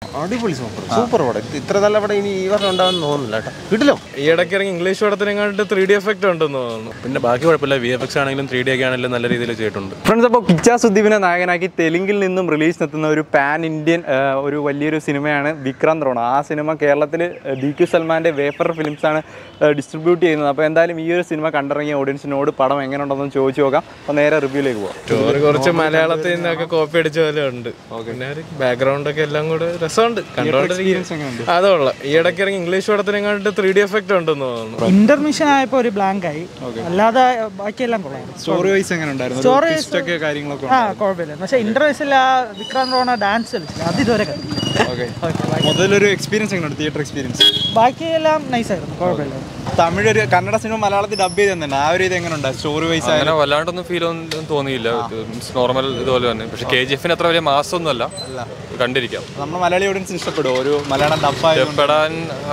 അടിപൊളി super super പടം ഇത് ഇത്ര നല്ല പടം ഇനി ഈ വർഷം ഉണ്ടാവുമെന്ന് തോന്നുന്നില്ല കേട്ടോ കിട്ടില്ലോ ഈ ഇടയ്ക്ക് ഇറങ്ങി ഇംഗ്ലീഷ് പടത്തിനെങ്ങാണ്ട് ത്രീ ഡി എഫക്റ്റ് ഉണ്ടെന്ന് തോന്നുന്നു പിന്നെ ബാക്കി കുഴപ്പമില്ല വി എഫ് എക്സ് ആണെങ്കിലും ത്രീ ഡി ഒക്കെ ആണെങ്കിലും നല്ല രീതിയിൽ ചെയ്തിട്ടുണ്ട് ഫ്രണ്ട്സ് അപ്പോൾ കിച്ച സുദ്ദീപിനെ നായകനാക്കി തെലുങ്കിൽ നിന്നും റിലീസിനെത്തുന്ന ഒരു പാൻ ഇന്ത്യൻ ആ, ഒരു വലിയൊരു സിനിമയാണ് വിക്രാന്ത് റോണ ആ സിനിമ കേരളത്തിൽ ഡി ക്യു സൽമാൻ്റെ വേപ്പർ ഫിലിംസാണ് ഡിസ്ട്രിബ്യൂട്ട് ചെയ്യുന്നത് അപ്പോൾ എന്തായാലും ഈ ഒരു സിനിമ കണ്ടിറങ്ങിയ ഓഡിയൻസിനോട് പടം എങ്ങനെ ഉണ്ടെന്ന് ചോദിച്ചു നോക്കാം അപ്പോൾ നേരെ റിവ്യൂലേക്ക് പോകാം സ്റ്റോറി കുറച്ച് മലയാളത്തിൽ നിന്നൊക്കെ കോപ്പി അടിച്ച പോലെ ഉണ്ട് പിന്നെ ബാക്ക്ഗ്രൗണ്ട് ഒക്കെ എല്ലാം കൂടെ രസമുണ്ട് കണ്ടോണ്ടിരിക്കും അതുള്ള ഈ ഇടയ്ക്ക് ഇറങ്ങി ഇംഗ്ലീഷ് പടത്തിനെങ്ങാണ്ട് ത്രീ ഡി എഫക്റ്റ് ഉണ്ടെന്ന് തോന്നുന്നു ഇന്റർമിഷൻ ആയപ്പോൾ ഒരു ബ്ലാങ്ക് ആയി അല്ലാതെ ബാക്കിയെല്ലാം കൊള്ളാം സ്റ്റോറി വൈസ് എങ്ങനെ ഉണ്ടായിരുന്നു Story ഒരു twist ഒക്കെ കാര്യങ്ങളൊക്കെ ആ കുഴപ്പമില്ല പക്ഷേ ഇന്റർവ്യൂസിൽ ആ വിക്രാന്ത് റോണ ഡാൻസ് കളിച്ചില്ല അത് ഇതുവരെ കണ്ടില്ല ഓക്കെ മുതലൊരു എക്സ്പീരിയൻസ് എങ്ങനെയുണ്ട് തിയേറ്റർ എക്സ്പീരിയൻസ് ബാക്കിയെല്ലാം നൈസായിരുന്നു കുഴപ്പമില്ല തമിഴ് ഒരു കന്നഡ സിനിമ മലയാളത്തിൽ ഡബ് ചെയ്ത് തന്നെ ആ ഒരു ഇത് എങ്ങനെ സ്റ്റോറി വൈസ് അങ്ങനെ വല്ലാണ്ടൊന്നും ഫീൽ ഒന്നും തോന്നിയില്ല നോർമൽ ഇതുപോലെ തന്നെ പക്ഷെ കെ ജി എഫിന് അത്ര വലിയ മാസമൊന്നും അല്ല കണ്ടിരിക്കാം നമ്മൾ മലയാളി ഓഡിയൻസിന് ഇഷ്ടപ്പെടും ഒരു മലയാളം ഡബായ ഇഷ്ടപ്പെടാൻ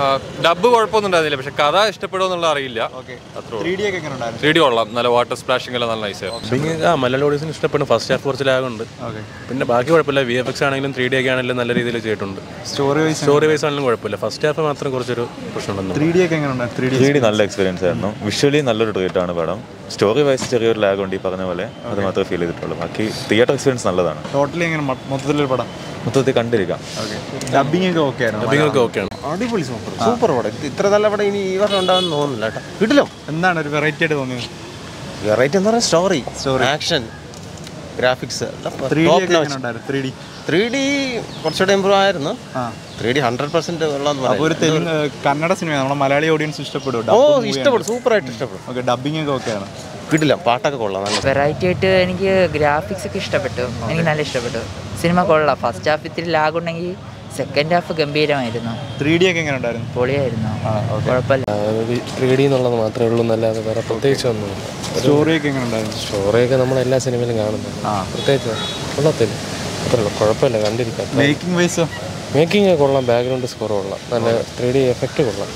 ഡബ് കുഴപ്പമൊന്നും ഉണ്ടായിരുന്നില്ല പക്ഷെ കഥ ഇഷ്ടപ്പെടുമോ എന്നുള്ള അറിയില്ല അത്രേ ത്രീ ഡി ഒക്കെ എങ്ങനെ ഉണ്ടായിരുന്നു ത്രീ ഡി കൊള്ളാം നല്ല വാട്ടർ സ്പ്ലാഷിംഗ് എല്ലാം നല്ല നൈസ് ആ മലയാളം ഓഡിയൻസിന് ഇഷ്ടപ്പെടും ഫസ്റ്റ് ഹാഫ് കുറച്ച് ലാഗുണ്ട് പിന്നെ ബാക്കി കുഴപ്പമില്ല വി എഫ് എക്സ് ആണെങ്കിലും ത്രീ ഡി ഒക്കെ ആണെങ്കിലും നല്ല രീതിയിൽ ചെയ്തിട്ടുണ്ട് സ്റ്റോറി വൈസ് സ്റ്റോറി വൈസ് ആണെങ്കിലും കുഴപ്പമില്ല ഫസ്റ്റ് ഹാഫ് മാത്രം കുറച്ചൊരു പ്രശ്നമുണ്ടെന്ന് ത്രീ ഡി ഒക്കെ എങ്ങനെ ഉണ്ടായിരുന്നു ത്രീ ഡി ത്രീ ഡി നല്ല എക്സ്പീരിയൻസ് ആയിരുന്നു വിഷ്വലി നല്ലൊരു ട്രീറ്റ് ആണ് പടം സ്റ്റോറി വൈസ് ചെറിയൊരു ലാഗ് ഉണ്ട് ഈ പറഞ്ഞ പോലെ അത് മാത്രമേ ഫീൽ ചെയ്തിട്ടുള്ളൂ ബാക്കി തിയേറ്റർ എക്സ്പീരിയൻസ് നല്ലതാണ് ടോട്ടലി എങ്ങനെ മൊ- മൊത്തത്തിലൊരു പടം മൊത്തത്തിൽ കണ്ടിരിക്കാം ഡബിങ് ഒക്കെ ഓക്കെ ആയിരുന്നു ഡബിങ്ങൊക്കെ ഓക്കെയാണ് അടിപൊളി സൂപ്പർ സൂപ്പർ പടം ഇത് ഇത്ര നല്ല പടം ഇനി ഈ വർഷം ഉണ്ടാവുമെന്ന് തോന്നുന്നില്ല കേട്ടോ കിട്ടില്ലോ എന്താണ് ഒരു വെറൈറ്റി ആയിട്ട് തോന്നിയത് വെറൈറ്റി എന്ന് പറഞ്ഞാൽ story story action graphics three D ഒക്കെ എങ്ങനെ ഉണ്ടായിരുന്നു ത്രീ ഡി ത്രീ ഡി കുറച്ചുകൂടെ ഇമ്പ്രൂവ് ആയിരുന്നു ആ ത്രീ ഡി ഹൺഡ്രഡ് പെർസെന്റ് ഉള്ളതെന്ന് അപ്പോൾ ഒരു പറയാം തെലുങ്ക് കന്നഡ സിനിമ നമ്മുടെ മലയാളി ഓഡിയൻസ് ഇഷ്ടപ്പെടും ഓ ഇഷ്ടപ്പെടും സൂപ്പറായിട്ട് ഇഷ്ടപ്പെടും ഓക്കെ ഡബിങ് ഒക്കെ ഓക്കെയാണ് കിട്ടില്ല പാട്ടൊക്കെ കൊള്ളാം നല്ല വെറൈറ്റി ആയിട്ട് എനിക്ക് ഗ്രാഫിക്സ് ഒക്കെ ഇഷ്ടപ്പെട്ടു എനിക്ക് നല്ല ഇഷ്ടപ്പെട്ടു സിനിമ കൊള്ളാം ഫസ്റ്റ് ഹാഫ് ഇത്തിരി ലാഗ് ഉണ്ടെങ്കിൽ സെക്കൻഡ് ഹാഫ് ഗംഭീരമായിരുന്നു ത്രീ ഡി ഒക്കെ എങ്ങനെ ഉണ്ടായിരുന്നു പൊളിയായിരുന്നു കുഴപ്പമില്ല ത്രീ ഡി എന്നുള്ളത് മാത്രമേ ഉള്ളൂ എന്നല്ലാതെ വേറെ പ്രത്യേകിച്ച് ഒന്നുമില്ല സ്റ്റോറി ഒക്കെ എങ്ങനെ ഉണ്ടായിരുന്നു സ്റ്റോറിയൊക്കെ നമ്മൾ എല്ലാ സിനിമയിലും കാണുന്നുണ്ട് പ്രത്യേകിച്ച് കൊള്ളത്തില്ല അത്രേ ഉള്ളൂ കുഴപ്പമില്ല കണ്ടിരിക്കാം മേക്കിംഗ് വൈസോ മേക്കിംഗ് കൊള്ളാം ബാക്ക്ഗ്രൗണ്ട് സ്കോർ കൊള്ളാം നല്ല ത്രീ ഡി എഫക്റ്റ് കൊള്ളാം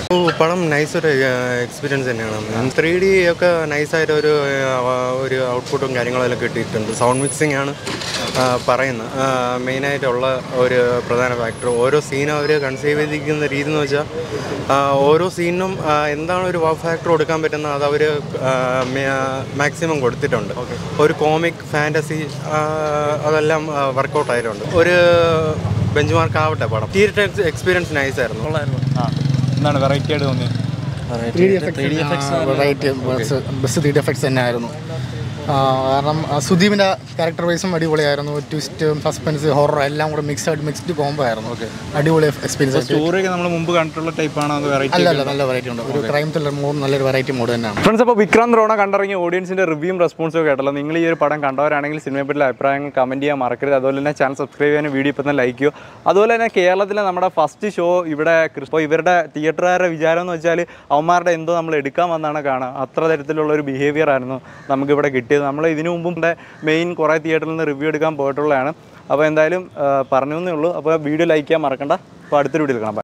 പടം നൈസ് ഒരു എക്സ്പീരിയൻസ് തന്നെയാണ് ത്രീ ഡി ഒക്കെ നൈസായിട്ട് ഒരു ആ, ഒരു ഔട്ട്പുട്ടും കാര്യങ്ങളും എല്ലാം കിട്ടിയിട്ടുണ്ട് സൗണ്ട് മിക്സിംഗ് ആണ് ആ, പറയുന്നത് മെയിനായിട്ടുള്ള ഒരു പ്രധാന ഫാക്ടർ ഓരോ സീനും അവർ കൺസീവ് ചെയ്തിരിക്കുന്ന രീതി എന്ന് വെച്ചാൽ ആ, ഓരോ സീനിനും ആ, എന്താണ് ഒരു വാ ഫാക്ടർ കൊടുക്കാൻ പറ്റുന്നത് അത് അവർ മാക്സിമം കൊടുത്തിട്ടുണ്ട് ഒരു കോമിക് ഫാൻറ്റസി അതെല്ലാം വർക്കൗട്ട് ആയിട്ടുണ്ട് ഒരു ബെഞ്ച് മാർക്ക് ആവട്ടെ പടം തിയേറ്റർ എക്സ്പീരിയൻസ് നൈസ് ആയിരുന്നു ആ എന്താണ് വെറൈറ്റി ആയിട്ട് തോന്നിയത് വെറൈറ്റി ബസ് ത്രീ ഡി എഫക്ട്സ് തന്നെയായിരുന്നു ആ, കാരണം ആ, സുദീപിൻ്റെ ക്യാരക്ടർ വൈസും അടിപൊളിയായിരുന്നു ട്വിസ്റ്റ് സസ്പെൻസ് ഹൊറർ എല്ലാം കൂടെ മിക്സഡ് മിക്സ്ഡ് കോംബോ ആയിരുന്നു അടിപൊളി എക്സ്പീരിയൻസ് സ്റ്റോറി ഒക്കെ നമ്മൾ മുമ്പ് കണ്ടിട്ടുള്ള ടൈപ്പാണോ അത് വെറൈറ്റി അല്ല അല്ല നല്ല വെറൈറ്റി ഉണ്ട് ഒരു ക്രൈം ത്രില്ലർ മൂഡ് നല്ലൊരു വെറൈറ്റി മൂഡ് തന്നെയാണ് ഫ്രണ്ട്സ് അപ്പോൾ വിക്രാന്ത് റോണ കണ്ടിറങ്ങിയ ഓഡിയൻസിൻ്റെ റിവ്യൂവും റെസ്പോൺസും ഒക്കെ കേട്ടല്ലോ നിങ്ങൾ ഈ ഒരു പടം കണ്ടവരാണെങ്കിൽ സിനിമയെ പറ്റിയുള്ള അഭിപ്രായങ്ങൾ കമൻറ്റ് ചെയ്യാൻ മറക്കരുത് അതുപോലെ തന്നെ ചാനൽ സബ്സ്ക്രൈബ് ചെയ്യാനും വീഡിയോ ഇപ്പം തന്നെ ലൈക്ക് ചെയ്യുക അതുപോലെ തന്നെ കേരളത്തിലെ നമ്മുടെ ഫസ്റ്റ് ഷോ ഇവിടെ ഇപ്പോൾ ഇവരുടെ തിയേറ്ററുകാരുടെ വിചാരം എന്ന് വെച്ചാൽ അവന്മാരുടെ എന്തോ നമ്മൾ എടുക്കാൻ വന്നാണ് കാണുക അത്ര തരത്തിലുള്ള ഒരു ബിഹേവിയർ ആയിരുന്നു നമുക്കിവിടെ കിട്ടിയത് നമ്മൾ ഇതിനു മുമ്പും മെയിൻ കുറേ തിയേറ്ററിൽ നിന്ന് റിവ്യൂ എടുക്കാൻ പോയിട്ടുള്ളതാണ് അപ്പോൾ എന്തായാലും ആ, പറഞ്ഞു എന്നേ ഉള്ളൂ അപ്പോൾ വീഡിയോ ലൈക്ക് ചെയ്യാൻ മറക്കണ്ട അപ്പോൾ അടുത്തൊരു വീഡിയോയിൽ കാണാം Bye.